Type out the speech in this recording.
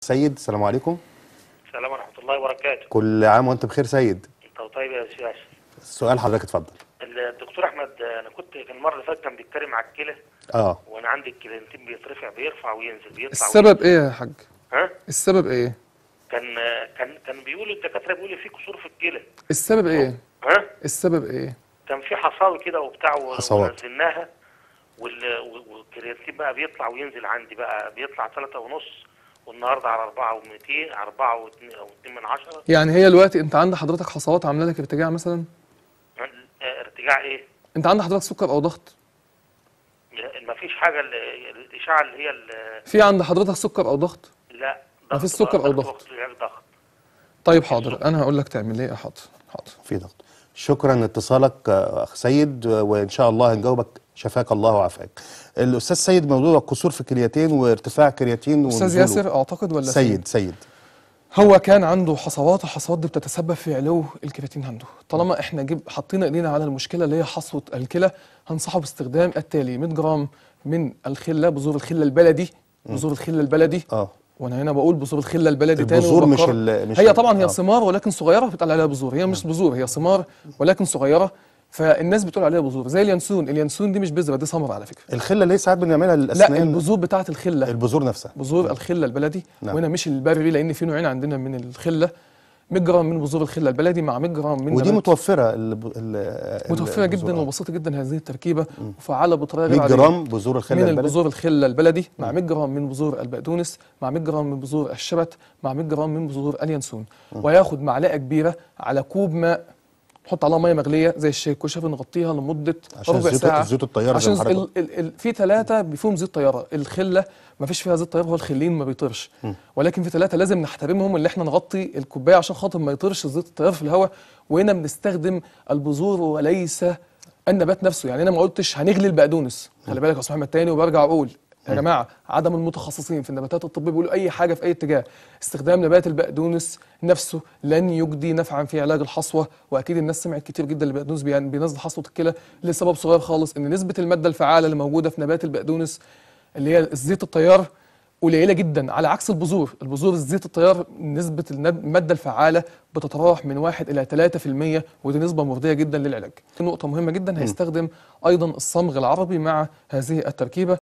سيد السلام عليكم السلام ورحمة الله وبركاته كل عام وانت بخير سيد انت طيب يا سياس السؤال حضرتك اتفضل الدكتور احمد انا كنت كان المره اللي فاتت كان بيتكلم على الكلى اه وانا عندي الكلينتين بيترفع بيرفع وينزل بيطلع السبب وينزل. ايه يا حاج ها السبب ايه كان كان كان بيقولوا الدكاتره بيقولوا في كسور في الكلى السبب ايه ها السبب ايه كان في حصاوي كده وبتاع و- حصوات. ونزلناها وال- و- والكرياتين بقى بيطلع وينزل عندي بقى بيطلع ثلاثة ونص والنهارده على 4 و200 4 و2 من عشرة يعني هي دلوقتي انت عند حضرتك حصوات عامله لك ارتجاع مثلا اه، ارتجاع ايه؟ انت عند حضرتك سكر او ضغط ما فيش حاجه ال- الاشعه اللي هي ال- في عند حضرتك سكر او ضغط لا ما ضغط فيش سكر بقى، أو ضغط ضغط. وقت العلاج ضغط طيب حاضر انا هقول لك تعمل ايه حاضر حاضر في ضغط شكرا لاتصالك آه، اخ سيد آه، وان شاء الله هنجاوبك شفاك الله وعافاك الاستاذ سيد موضوع الكسور في الكرياتين وارتفاع الكرياتين استاذ ونزوله. ياسر اعتقد ولا سيد سيد هو كان عنده حصوات الحصوات دي بتتسبب في علو الكرياتين عنده طالما احنا جيب حطينا ايدينا على المشكله اللي هي حصوه الكلى هنصحه باستخدام التالي 100 جرام من الخله بذور الخله البلدي بذور الخله البلدي اه وانا هنا بقول بذور الخله البلدي تاني البذور مش وبكرر. ال- مش هي ال- طبعا هي آه. ثمار ولكن صغيره بتقال عليها بذور هي مش بذور هي ثمار ولكن صغيره فالناس بتقول عليها بذور زي اليانسون اليانسون دي مش بذره دي ثمره على فكره الخله ليه ساعات بنعملها لا للاسنان البذور بتاعه الخله البذور نفسها بذور الخله البلدي نعم. وهنا مش البري لان في نوعين عندنا من الخله 100 جرام من بذور الخله البلدي مع 100 جرام من ودي نبات- متوفره ال ال متوفره البذور، جدا آه. وبسيطه جدا هذه التركيبه وفعاله بطريقه غير 100 عاديه جرام بذور الخله من البلدي البذور الخله البلدي مع 100 جرام من بذور البقدونس مع 100 جرام من بذور الشبت مع 100 جرام من بذور اليانسون وياخد معلقه كبيره على كوب ماء نحط عليها ميه مغليه زي الشاي كشف نغطيها لمده عشان ربع زيوت- ساعه زيوت الطيارة زي عشان ما حضرتك ال ال ال في ثلاثه فيهم زيت طياره الخله ما فيش فيها زيت طياره هو الخلين ما بيطيرش ولكن في ثلاثه لازم نحترمهم اللي احنا نغطي الكوبايه عشان خاطر ما يطيرش زيت الطيار في الهواء وهنا بنستخدم البذور وليس النبات نفسه يعني انا ما قلتش هنغلي البقدونس خلي بالك يا استاذ محمد تاني وبرجع اقول يا جماعه عدم المتخصصين في النباتات الطبيه بيقولوا اي حاجه في اي اتجاه استخدام نبات البقدونس نفسه لن يجدي نفعا في علاج الحصوه واكيد الناس سمعت كتير جدا البقدونس بي- بينزل حصوه الكلى لسبب صغير خالص ان نسبه الماده الفعاله اللي موجوده في نبات البقدونس اللي هي الزيت الطيار قليله جدا على عكس البذور البذور الزيت الطيار نسبه الند- الماده الفعاله بتتراوح من 1 الى 3% ودي نسبه مرضيه جدا للعلاج نقطه مهمه جدا هيستخدم ايضا الصمغ العربي مع هذه التركيبه